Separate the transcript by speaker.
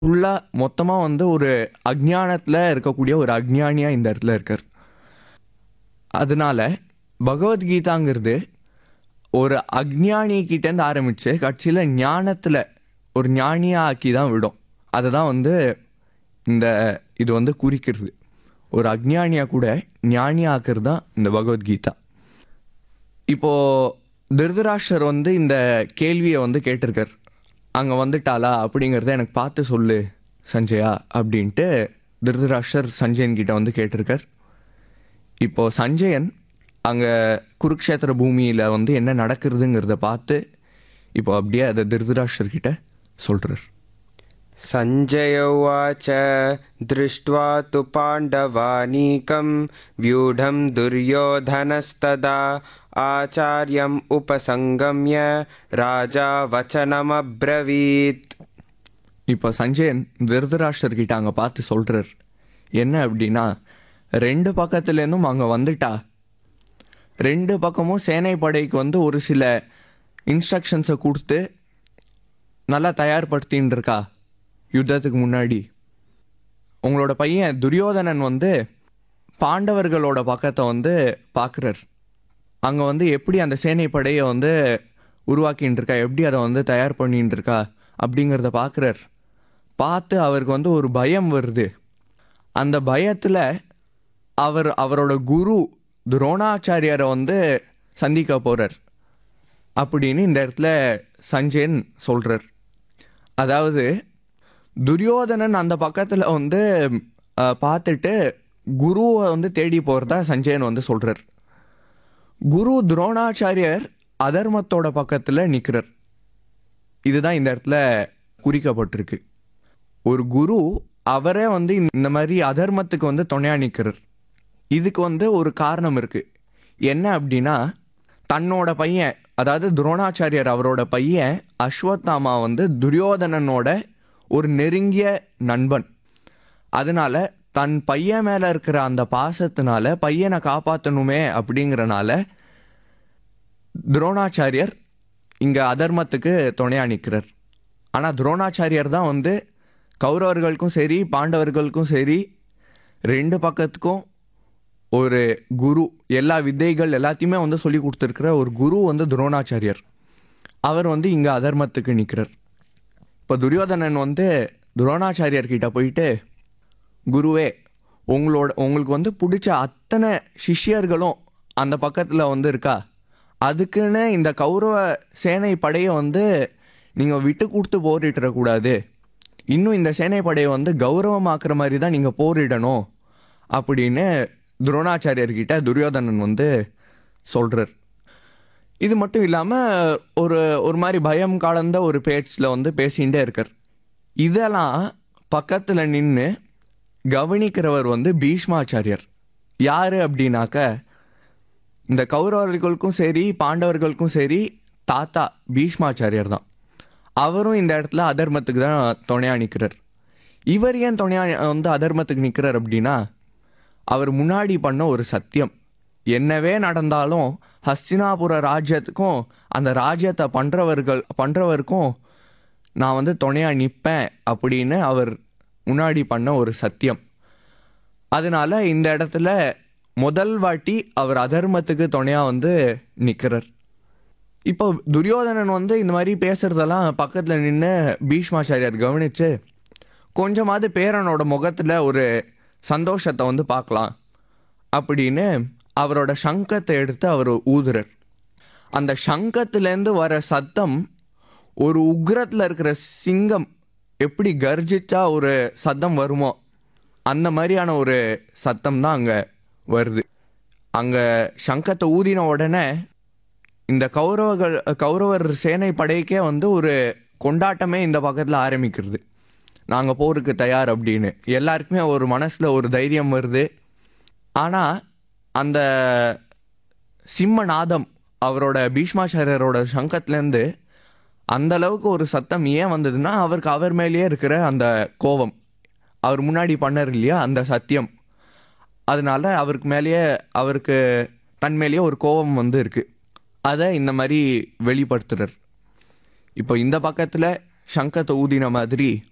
Speaker 1: ஃபுல்லாக மொத்தமாக வந்து ஒரு அஜ்ஞானத்தில் இருக்கக்கூடிய ஒரு அஜ்ஞானியாக இந்த இடத்துல இருக்கார் அதனால பகவத்கீதாங்கிறது ஒரு அஜ்ஞானி கிட்டேருந்து ஆரம்பித்து கட்சியில் ஞானத்தில் ஒரு ஞானியாக ஆக்கி தான் விடும் அதை தான் வந்து இந்த இது வந்து குறிக்கிறது ஒரு அஜ்ஞானியாக கூட ஞானியாக ஆக்குறது தான் இந்த பகவத்கீதா இப்போ திருதராஷ்டர் வந்து இந்த கேள்வியை வந்து கேட்டிருக்கார் அங்கே வந்துட்டாளா அப்படிங்கிறத எனக்கு பார்த்து சொல்லு சஞ்சயா அப்படின்ட்டு திருதராஷ்டர் சஞ்சயன் கிட்ட வந்து கேட்டிருக்கார் இப்போ சஞ்சயன் அங்கே குருக்ஷேத்திர பூமியில் வந்து என்ன நடக்கிறதுங்கிறத பார்த்து இப்போ அப்படியே அதை திருதராஷ்டர் கிட்ட சொல்கிறார்
Speaker 2: सञ्जय उवाच दृष्ट्वा तु पाण्डवानीकं व्यूढं दुर्योधनस्तदा आचार्यम् उपसङ्गम्य राजा वचनमब्रवीत्
Speaker 1: இப்போ சஞ்சயன் திருதராஷ்டர் கிட்ட அங்கே பார்த்து சொல்கிறார் என்ன அப்படின்னா ரெண்டு பக்கத்துலேருந்தும் அங்கே வந்துட்டா ரெண்டு பக்கமும் சேனை படைக்கு வந்து ஒரு சில இன்ஸ்ட்ரக்ஷன்ஸை கொடுத்து நல்லா தயார்படுத்தின்னு இருக்கா யுத்தத்துக்கு முன்னாடி உங்களோட பையன் துரியோதனன் வந்து பாண்டவர்களோட பக்கத்தை வந்து பார்க்குறார் அங்கே வந்து எப்படி அந்த சேனை படையை வந்து உருவாக்கின்னு இருக்கா எப்படி அதை வந்து தயார் பண்ணின்னு இருக்கா அப்படிங்கிறத பார்க்குறார் பார்த்து அவருக்கு வந்து ஒரு பயம் வருது அந்த பயத்தில் அவர் அவரோட குரு துரோணாச்சாரியாரை வந்து சந்திக்க போகிறார் அப்படின்னு இந்த இடத்துல சஞ்சயன் சொல்கிறார் அதாவது துரியோதனன் அந்த பக்கத்தில் வந்து அஹ், பார்த்துட்டு குருவை வந்து தேடி போகிறதா சஞ்சயன் வந்து சொல்கிறார் குரு துரோணாச்சாரியர் அதர்மத்தோட பக்கத்தில் நிற்கிறார் இதுதான் இந்த இடத்துல குறிக்கப்பட்டிருக்கு ஒரு குரு அவரே வந்து இந்த மாதிரி அதர்மத்துக்கு வந்து துணையா நிற்கிறார் இதுக்கு வந்து ஒரு காரணம் இருக்கு என்ன அப்படின்னா தன்னோட பையன் அதாவது துரோணாச்சாரியர் அவரோட பையன் அஸ்வத்தாமா வந்து துரியோதனனோட ஒரு நெருங்கிய நண்பன் அதனால தன் பையன் மேல இருக்கிற அந்த பாசத்தினால பையனை காப்பாற்றணுமே அப்படிங்கறனால துரோணாச்சாரியர் இங்க அதர்மத்துக்கு துணையா நிற்கிறார் ஆனா துரோணாச்சாரியர் தான் வந்து கௌரவர்களுக்கும் சரி பாண்டவர்களுக்கும் சரி ரெண்டு பக்கத்துக்கும் ஒரு குரு எல்லா வித்தைகள் எல்லாத்தையுமே வந்து சொல்லி கொடுத்துருக்கிற ஒரு குரு வந்து துரோணாச்சாரியர் அவர் வந்து இங்க அதர்மத்துக்கு நிற்கிறார் இப்போ துரியோதனன் வந்து துரோணாச்சாரியர் கிட்ட போயிட்டு குருவே உங்களோட உங்களுக்கு வந்து பிடிச்ச அத்தனை சிஷ்யர்களும் அந்த பக்கத்தில் வந்து இருக்கா அதுக்குன்னு இந்த கௌரவ சேனை படையை வந்து நீங்கள் விட்டு கொடுத்து போரிட்டுறக்கூடாது இன்னும் இந்த சேனை படையை வந்து கௌரவமாக்குற மாதிரி தான் நீங்கள் போரிடணும் அப்படின்னு துரோணாச்சாரியர்கிட்ட துரியோதனன் வந்து சொல்கிறார் இது மட்டும் இல்லாமல் ஒரு ஒரு மாதிரி பயம் கலந்த ஒரு பேச்சில் வந்து பேசிகிட்டே இருக்கார் இதெல்லாம் பக்கத்தில் நின்று கவனிக்கிறவர் வந்து பீஷ்மாச்சாரியர் யார் அப்படின்னாக்க இந்த கௌரவர்களுக்கும் சரி பாண்டவர்களுக்கும் சரி தாத்தா பீஷ்மாச்சாரியர் தான் அவரும் இந்த இடத்துல அதர்மத்துக்கு தான் துணையா நிற்கிறார் இவர் ஏன் துணையா வந்து அதர்மத்துக்கு நிற்கிறார் அப்படின்னா அவர் முன்னாடி பண்ண ஒரு சத்தியம் என்னவே நடந்தாலும் ஹஸ்தினாபுர ராஜ்யத்துக்கும் அந்த ராஜ்யத்தை பண்றவர்கள் பண்றவருக்கும் நான் வந்து துணையா நிற்பேன் அப்படின்னு அவர் முன்னாடி பண்ண ஒரு சத்தியம் அதனால இந்த இடத்துல முதல் வாட்டி அவர் அதர்மத்துக்கு துணையா வந்து நிற்கிறார் இப்போ துரியோதனன் வந்து இந்த மாதிரி பேசுறதெல்லாம் பக்கத்தில் நின்று பீஷ்மாச்சாரியார் கவனிச்சு கொஞ்சமாவது பேரனோட முகத்தில் ஒரு சந்தோஷத்தை வந்து பார்க்கலாம் அப்படின்னு அவரோட சங்கத்தை எடுத்து அவர் ஊதுறார் அந்த சங்கத்திலேருந்து வர சத்தம் ஒரு உக்ரத்தில் இருக்கிற சிங்கம் எப்படி கர்ஜிச்சா ஒரு சத்தம் வருமோ அந்த மாதிரியான ஒரு சத்தம் தான் அங்கே வருது அங்கே சங்கத்தை ஊதின உடனே இந்த கௌரவர்கள் கௌரவர் சேனை படைக்கே வந்து ஒரு கொண்டாட்டமே இந்த பக்கத்தில் ஆரம்பிக்கிறது நாங்கள் போருக்கு தயார் அப்படின்னு எல்லாருக்குமே ஒரு மனசில் ஒரு தைரியம் வருது ஆனால் அந்த சிம்மநாதம் அவரோட பீஷ்மாச்சாரியரோட சங்கத்துலேருந்து அந்த அளவுக்கு ஒரு சத்தம் ஏன் வந்ததுன்னா அவருக்கு அவர் மேலேயே இருக்கிற அந்த கோபம் அவர் முன்னாடி பண்ணார் இல்லையா அந்த சத்தியம் அதனால அவருக்கு மேலேயே அவருக்கு தன் மேலேயே ஒரு கோபம் வந்து இருக்கு அதை இந்த மாதிரி வெளிப்படுத்துறார் இப்போ இந்த பக்கத்தில் சங்கத்தை ஊதின மாதிரி